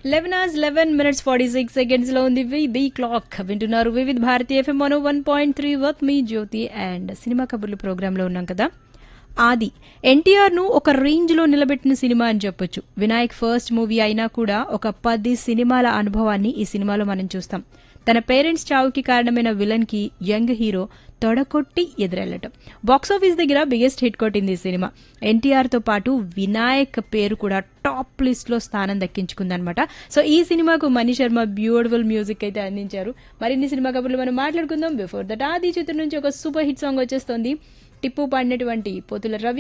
eleven hours eleven minutes forty six seconds లో ఉంది V B clock వింటున్నారు Vividh Bharati FM one one point three వర్త్ మీ జ్యోతి అండ్ సినిమా కబుర్లు ప్రోగ్రామ్ లో ఉన్నాం కదా ఆది ఎన్టీఆర్ ను ఒక రేంజ్ లో నిలబెట్టిన సినిమా అని చెప్పొచ్చు వినాయక్ ఫస్ట్ మూవీ అయినా కూడా ఒక పది సినిమాల అనుభవాన్ని ఈ సినిమాలో మనం చూస్తాం తన పేరెంట్స్ చావుకి కారణమైన విలన్ కి యంగ్ హీరో తొడకొట్టి ఎదురెళ్లటం బాక్సాఫీస్ దగ్గర బిగ్గెస్ట్ హిట్ కొట్టింది ఈ సినిమా ఎన్టీఆర్ తో పాటు వినాయక్ పేరు కూడా టాప్ లిస్ట్ లో స్థానం దక్కించుకుందనమాట సో ఈ సినిమాకు మణి శర్మ బ్యూటిఫుల్ మ్యూజిక్ అయితే అందించారు మరిన్ని సినిమా కబుర్లు మనం మాట్లాడుకుందాం బిఫోర్ దట్ ఆది చిత్రం నుంచి ఒక సూపర్ హిట్ సాంగ్ వచ్చేస్తుంది టిప్పు పాడినటువంటి పోతుల రవి